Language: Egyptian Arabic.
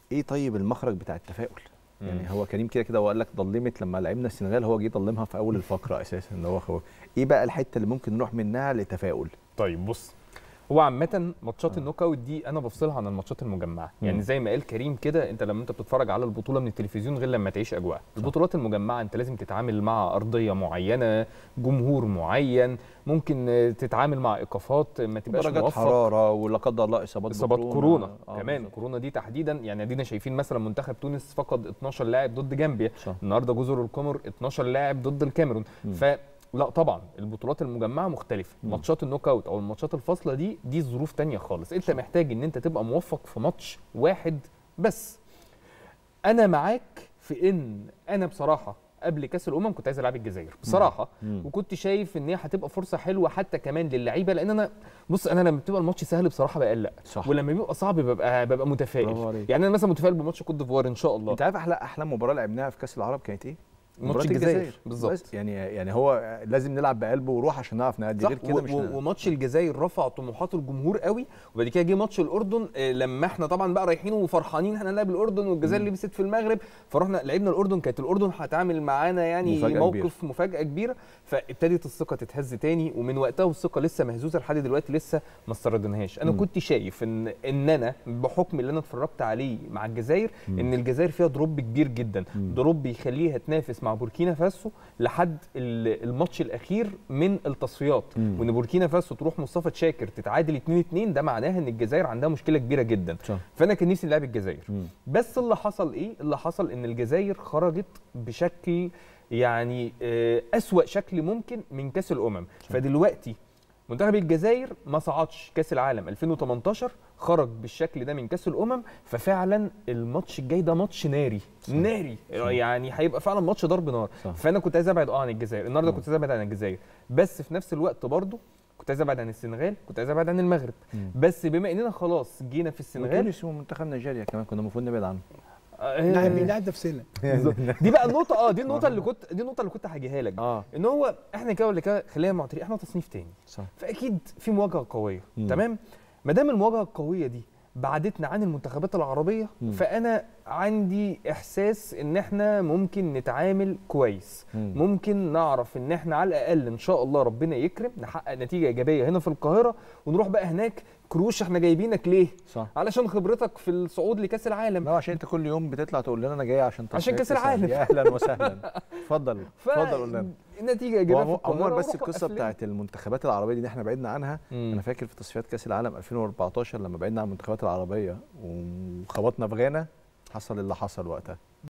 ايه طيب المخرج بتاع التفاؤل يعني هو كريم كده كده وقال لك ضلمت لما لعبنا السنغال هو جه ضلمها في اول الفقره اساسا ان هو هو ايه بقى الحته اللي ممكن نروح منها لتفاؤل طيب بص هو عامة ماتشات النوك اوت دي انا بفصلها عن الماتشات المجمعة، يعني مم. زي ما قال كريم كده انت لما انت بتتفرج على البطولة من التلفزيون غير لما تعيش اجواء، البطولات المجمعة انت لازم تتعامل مع ارضية معينة، جمهور معين، ممكن آه، تتعامل مع ايقافات ما تبقاش درجات موفق حراره ولا قدر الله اصابات اصابات كورونا آه، كمان بالظبط. كورونا دي تحديدا يعني ادينا شايفين مثلا منتخب تونس فقد 12 لاعب ضد جامبيا صح. النهارده جزر القمر 12 لاعب ضد الكاميرون مم. ف لا طبعا البطولات المجمعه مختلفه مم. ماتشات النوك اوت او الماتشات الفاصله دي دي ظروف تانية خالص انت محتاج ان انت تبقى موفق في ماتش واحد بس انا معاك في ان انا بصراحه قبل كاس الامم كنت عايز العب الجزائر بصراحه مم. وكنت شايف ان هي هتبقى فرصه حلوه حتى كمان للعيبه لان انا بص انا لما بتبقى الماتش سهل بصراحه بقلق صح ولما بيبقى صعب ببقى ببقى برافو متفائل عليك. يعني انا مثلا متفائل بماتش كوت ديفوار ان شاء الله انت عارف احلى احلى مباراه لعبناها في كاس العرب كانت ايه؟ ماتش مباراة الجزائر بالظبط بس يعني يعني هو لازم نلعب بقلب وروح عشان نعرف نأدي صح غير كده مش و- هنلعب. و- وماتش الجزائر رفع طموحات الجمهور قوي وبعد كده جه ماتش الاردن آه، لما احنا طبعا بقى رايحين وفرحانين احنا هنلعب الاردن والجزائر لبست في المغرب فرحنا لعبنا الاردن كانت الاردن هتعمل معانا يعني مفاجأة موقف مفاجاه كبيره فابتدت الثقه تتهز تاني ومن وقتها والثقه لسه مهزوزه لحد دلوقتي لسه ما استردناهاش انا مم. كنت شايف ان ان انا بحكم اللي انا اتفرجت عليه مع الجزائر مم. ان الجزائر فيها دروب كبير جدا مم. دروب يخليها تنافس مع بوركينا فاسو لحد ال- الماتش الاخير من التصفيات مم. وان بوركينا فاسو تروح مصطفى شاكر تتعادل 2 2 ده معناها ان الجزائر عندها مشكله كبيره جدا صح. فانا كان نفسي نلعب الجزائر مم. بس اللي حصل ايه اللي حصل ان الجزائر خرجت بشكل يعني آه، اسوا شكل ممكن من كاس الامم فدلوقتي منتخب الجزائر ما صعدش كاس العالم 2018 خرج بالشكل ده من كاس الامم ففعلا الماتش الجاي ده ماتش ناري ناري يعني هيبقى فعلا ماتش ضرب نار صح. فانا كنت عايز ابعد اه عن الجزائر النهارده مم. كنت عايز ابعد عن الجزائر بس في نفس الوقت برضه كنت عايز ابعد عن السنغال كنت عايز ابعد عن المغرب مم. بس بما اننا خلاص جينا في السنغال وتونس ومنتخب نيجيريا كمان كنا المفروض نبعد عنه آه، نعم بنلعب نفسنا بالظبط. دي بقى النقطة اه دي النقطة اللي كنت دي النقطة اللي كنت هاجيها لك اه ان هو احنا كده ولا كده خلينا معترفين احنا تصنيف تاني صح فاكيد في مواجهة قوية مم. تمام ما دام المواجهة القوية دي بعدتنا عن المنتخبات العربية مم. فانا عندي احساس ان احنا ممكن نتعامل كويس مم. ممكن نعرف ان احنا على الاقل ان شاء الله ربنا يكرم نحقق نتيجة ايجابية هنا في القاهرة ونروح بقى هناك كروش احنا جايبينك ليه صح علشان خبرتك في الصعود لكاس العالم لا عشان انت كل يوم بتطلع تقول لنا انا جاي عشان عشان تصفيات كأس العالم. يا اهلا وسهلا اتفضل اتفضل قول لنا النتيجة ايجابية في هو القاهرة عموما بس وروح القصه وقف لنا. بتاعت المنتخبات العربيه دي اللي احنا بعدنا عنها مم. انا فاكر في تصفيات كاس العالم 2014 لما بعدنا عن المنتخبات العربيه وخبطنا في غانا حصل اللي حصل وقتها